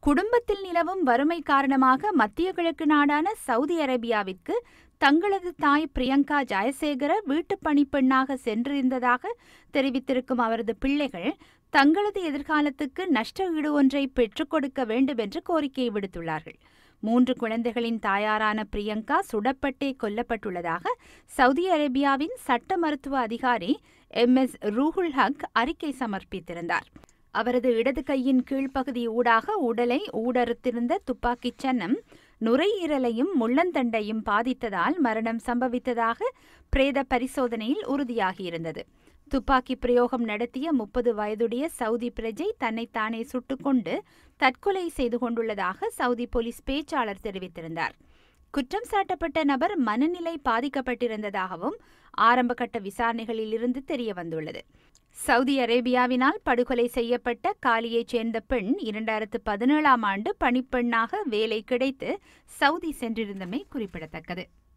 குடும்பத்தில் நிலவும் வறுமை காரணமாக மத்திய கிழக்கு நாடான சவுதி அரேபியாவிற்கு தங்களது தாய் பிரியங்கா ஜெயசேகர வீட்டுப் பணிப்பெண்ணாக சென்றிருந்ததாக தெரிவித்திருக்கும் அவரது பிள்ளைகள் தங்களது எதிர்காலத்துக்கு நஷ்ட ஈடு ஒன்றை பெற்றுக் கொடுக்க வேண்டும் என்று கோரிக்கை விடுத்துள்ளார்கள் மூன்று குழந்தைகளின் தாயாரான பிரியங்கா சுடப்பட்டே கொல்லப்பட்டுள்ளதாக சவுதி அரேபியாவின் சட்ட மருத்துவ அதிகாரி எம் எஸ் ரூஹுல் ஹக் அறிக்கை சமர்ப்பித்திருந்தார் அவரது இடது கையின் கீழ்ப்பகுதி ஊடாக உடலை ஊடறுத்திருந்த துப்பாக்கிச் சன்னம் நுரையீரலையும் முள்ளந்தண்டையும் பாதித்ததால் மரணம் சம்பவித்ததாக பிரேத பரிசோதனையில் உறுதியாகியிருந்தது துப்பாக்கி பிரயோகம் நடத்திய முப்பது வயதுடைய சவுதி பிரஜை தன்னைத்தானே சுட்டுக்கொண்டு தற்கொலை செய்து கொண்டுள்ளதாக சவுதி போலீஸ் பேச்சாளர் தெரிவித்திருந்தார் குற்றம் சாட்டப்பட்ட நபர் மனநிலை பாதிக்கப்பட்டிருந்ததாகவும் ஆரம்பகட்ட விசாரணைகளில் இருந்து தெரிய வந்துள்ளது சவுதி அரேபியாவினால் படுகொலை செய்யப்பட்ட காலியைச் சேர்ந்த பெண் இரண்டாயிரத்து பதினேழாம் ஆண்டு பணிப்பெண்ணாக வேலை கிடைத்து சவுதி சென்றிருந்தமை குறிப்பிடத்தக்கது